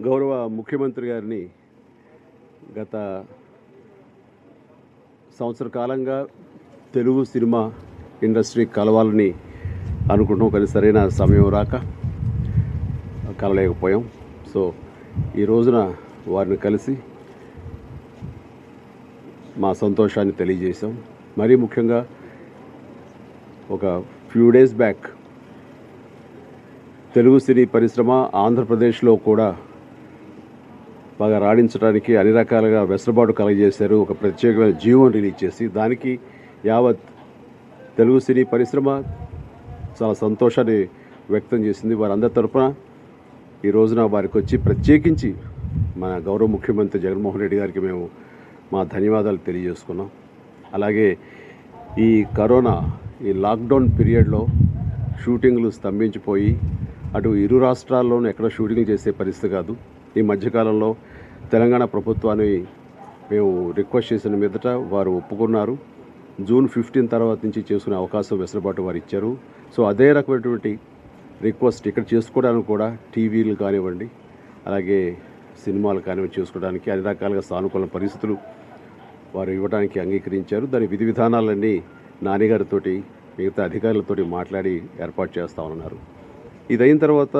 గౌరవ ముఖ్యమంత్రి గారిని గత సంవత్సర కాలంగా తెలుగు సినిమా ఇండస్ట్రీ కలవాలని అనుకుంటాం కానీ సరైన సమయం రాక కలలేకపోయాం సో ఈ రోజున వారిని కలిసి మా సంతోషాన్ని తెలియజేశాం మరీ ముఖ్యంగా ఒక ఫ్యూ డేస్ బ్యాక్ తెలుగు సినీ పరిశ్రమ ఆంధ్రప్రదేశ్లో కూడా బాగా రాణించడానికి అన్ని రకాలుగా వెసులుబాటు కలగజేశారు ఒక ప్రత్యేకమైన జీవో రిలీజ్ చేసి దానికి యావత్ తెలుగు సినీ పరిశ్రమ చాలా సంతోషాన్ని వ్యక్తం చేసింది వారందరి తరపున ఈ రోజున వారికి వచ్చి ప్రత్యేకించి మన గౌరవ ముఖ్యమంత్రి జగన్మోహన్ రెడ్డి గారికి మేము మా ధన్యవాదాలు తెలియజేసుకున్నాం అలాగే ఈ కరోనా ఈ లాక్డౌన్ పీరియడ్లో షూటింగ్లు స్తంభించిపోయి అటు ఇరు రాష్ట్రాల్లోనూ ఎక్కడ షూటింగ్ చేసే పరిస్థితి కాదు ఈ మధ్యకాలంలో తెలంగాణ ప్రభుత్వాన్ని మేము రిక్వెస్ట్ చేసిన మీదట వారు ఒప్పుకున్నారు జూన్ ఫిఫ్టీన్ తర్వాత నుంచి చేసుకునే అవకాశం వెసులుబాటు వారు ఇచ్చారు సో అదే రకమైనటువంటి రిక్వెస్ట్ ఇక్కడ చేసుకోవడానికి కూడా టీవీలు కానివ్వండి అలాగే సినిమాలు కానివ్వండి చేసుకోవడానికి అన్ని రకాలుగా సానుకూల పరిస్థితులు వారు ఇవ్వడానికి అంగీకరించారు దాని విధి విధానాలన్నీ నాన్నగారితోటి మిగతా అధికారులతోటి మాట్లాడి ఏర్పాటు చేస్తా ఉన్నారు ఇది అయిన తర్వాత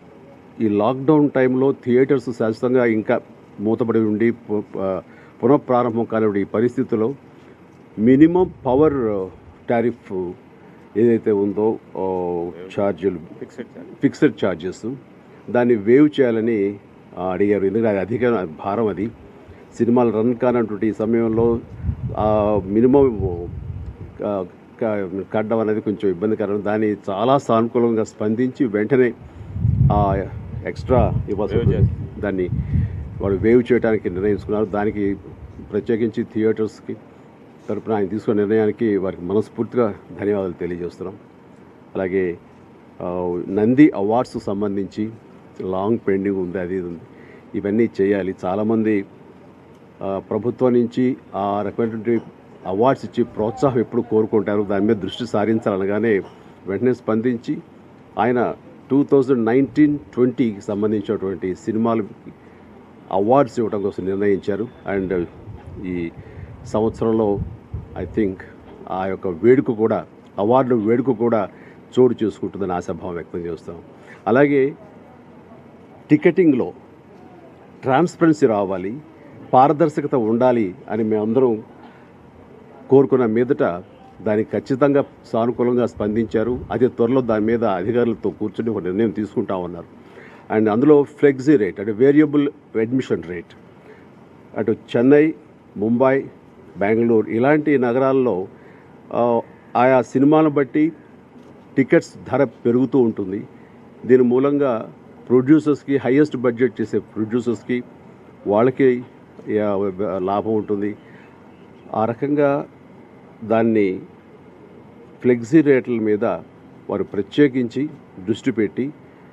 ఈ లాక్డౌన్ టైంలో థియేటర్స్ శాశ్వతంగా ఇంకా మూతపడి ఉండి పు- ప- పునఃప్రారంభం కానివ్వండి ఈ పరిస్థితుల్లో మినిమం పవర్ టారిఫ్ ఏదైతే ఉందో ఆ, ఛార్జీలు ఫిక్స్డ్ ఛార్జెస్ దాన్ని వేవ్ చేయాలని ఆ, అడిగారు ఎందుకంటే అది అధిక భారం అది సినిమాలు రన్ కానటువంటి ఈ సమయంలో ఆ, మినిమం ఆ, క- కట్టడం అనేది కొంచెం ఇబ్బందికరం దాన్ని చాలా సానుకూలంగా స్పందించి వెంటనే ఆ ఎక్స్ట్రా ఇవ్వాల్సి ఉంటుంది. దాన్ని వాడు వేవ్ చేయడానికి నిర్ణయించుకున్నారు దానికి ప్రత్యేకించి థియేటర్స్కి తరపున ఆయన తీసుకున్న నిర్ణయానికి వారికి మనస్ఫూర్తిగా ధన్యవాదాలు తెలియజేస్తున్నాం అలాగే ఆ, నంది అవార్డ్స్ సంబంధించి లాంగ్ పెండింగ్ ఉంది అది ఇది ఉంది ఇవన్నీ చేయాలి చాలామంది ఆ, ప్రభుత్వం నుంచి ఆ రకమైనటువంటి అవార్డ్స్ ఇచ్చి ప్రోత్సాహం ఎప్పుడు కోరుకుంటారు దాని మీద దృష్టి సారించాలనగానే వెంటనే స్పందించి ఆయన టూ థౌజండ్ నైన్టీన్ ట్వంటీకి సంబంధించినటువంటి సినిమాలు అవార్డ్స్ ఇవ్వడం కోసం నిర్ణయించారు అండ్ ఈ సంవత్సరంలో ఐ థింక్ ఆ యొక్క వేడుక కూడా అవార్డు వేడుక కూడా చోటు చేసుకుంటుందని ఆశాభావం వ్యక్తం చేస్తాం అలాగే టికెటింగ్లో ట్రాన్స్పరెన్సీ రావాలి పారదర్శకత ఉండాలి అని మేమందరం కోరుకున్న మీదట దానికి ఖచ్చితంగా సానుకూలంగా స్పందించారు అతి త్వరలో దాని మీద అధికారులతో కూర్చొని ఒక నిర్ణయం తీసుకుంటామన్నారు అండ్ అందులో ఫ్లెక్సీ రేట్ అంటే వేరియబుల్ అడ్మిషన్ రేట్ అటు చెన్నై ముంబై బెంగళూరు ఇలాంటి నగరాల్లో ఆ, ఆయా సినిమాలను బట్టి టికెట్స్ ధర పెరుగుతూ ఉంటుంది దీని మూలంగా ప్రొడ్యూసర్స్కి హయ్యెస్ట్ బడ్జెట్ చేసే ప్రొడ్యూసర్స్కి వాళ్ళకి యా, లాభం ఉంటుంది ఆ రకంగా దాన్ని ఫ్లెక్సీ రేట్ల మీద వారు ప్రత్యేకించి దృష్టి పెట్టి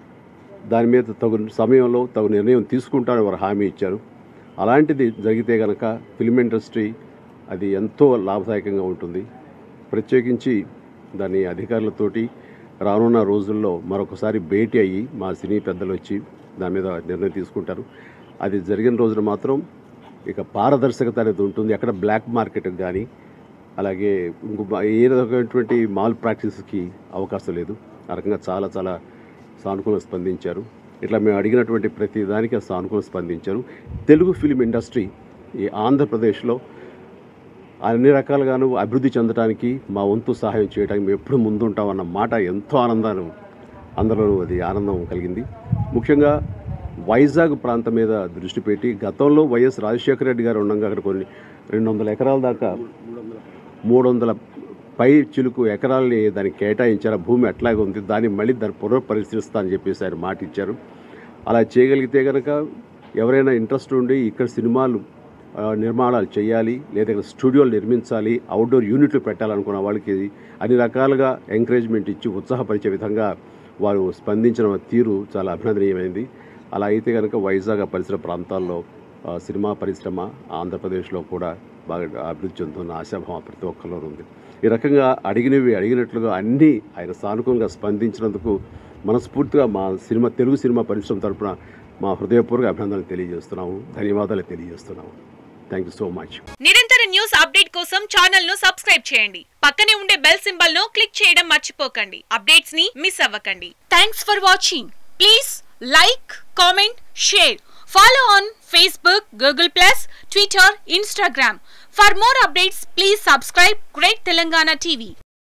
దాని మీద తగు సమయంలో తగు నిర్ణయం తీసుకుంటారని వారు హామీ ఇచ్చారు అలాంటిది జరిగితే కనుక ఫిల్మ్ ఇండస్ట్రీ అది ఎంతో లాభదాయకంగా ఉంటుంది ప్రత్యేకించి దాని అధికారులతోటి రానున్న రోజుల్లో మరొకసారి భేటీ అయ్యి మా సినీ పెద్దలు వచ్చి దాని మీద నిర్ణయం తీసుకుంటారు అది జరిగిన రోజున మాత్రం ఇక పారదర్శకత అనేది ఉంటుంది ఎక్కడ బ్లాక్ మార్కెట్ కానీ అలాగే ఇంకో బా- ఏ రకమైనటువంటి మాల్ ప్రాక్టీస్కి అవకాశం లేదు ఆ రకంగా చాలా చాలా సానుకూలంగా స్పందించారు ఇట్లా మేము అడిగినటువంటి ప్రతి దానికి సానుకూలంగా స్పందించారు తెలుగు ఫిలిం ఇండస్ట్రీ ఈ ఆంధ్రప్రదేశ్లో అన్ని రకాలుగాను అభివృద్ధి చెందడానికి మా వంతు సహాయం చేయడానికి మేము ఎప్పుడు ముందుంటామన్న మాట ఎంతో ఆనందాన్ని అందరిలో అది ఆనందం కలిగింది ముఖ్యంగా వైజాగ్ ప్రాంతం మీద దృష్టి పెట్టి గతంలో వైఎస్ రాజశేఖర రెడ్డి గారు ఉండగా అక్కడ కొన్ని రెండు వందల ఎకరాల దాకా మూడు వందల పై చిలుకు ఎకరాలని దానికి కేటాయించారు ఆ భూమి అట్లాగే ఉంది దాన్ని మళ్ళీ దాన్ని పునఃపరిశీలిస్తా అని చెప్పేసి ఆయన మాట ఇచ్చారు అలా చేయగలిగితే కనుక ఎవరైనా ఇంట్రెస్ట్ ఉండి ఇక్కడ సినిమాలు ఆ, నిర్మాణాలు చేయాలి లేదా ఇక్కడ స్టూడియోలు నిర్మించాలి అవుట్డోర్ యూనిట్లు పెట్టాలనుకున్న వాళ్ళకి అన్ని రకాలుగా ఎంకరేజ్మెంట్ ఇచ్చి ఉత్సాహపరిచే విధంగా వారు స్పందించిన తీరు చాలా అభినందనీయమైంది అలా అయితే కనుక వైజాగ్ ఆ పరిసర ప్రాంతాల్లో ఆ, సినిమా పరిశ్రమ ఆంధ్రప్రదేశ్లో కూడా బాగా అభివృద్ధి చెందుతున్న ఆశాభావం ప్రతి ఒక్కరిలో ఉంది ఈ రకంగా అడిగినవి అడిగినట్లుగా అన్నీ ఆయన సానుకూలంగా స్పందించినందుకు మనస్ఫూర్తిగా మా సినిమా తెలుగు సినిమా పరిశ్రమ తరపున మా హృదయపూర్వక అభినందనలు తెలియజేస్తున్నాము ధన్యవాదాలు తెలియజేస్తున్నాము థ్యాంక్ యూ సో మచ్ నిరంతర న్యూస్ అప్డేట్ కోసం ఛానల్ ను సబ్స్క్రైబ్ చేయండి పక్కనే ఉండే బెల్ సింబల్ ను క్లిక్ చేయడం మర్చిపోకండి అప్డేట్స్ ని మిస్ అవ్వకండి thanks for watching please like comment share follow on Facebook Google plus Twitter Instagram for more updates please subscribe great Telangana TV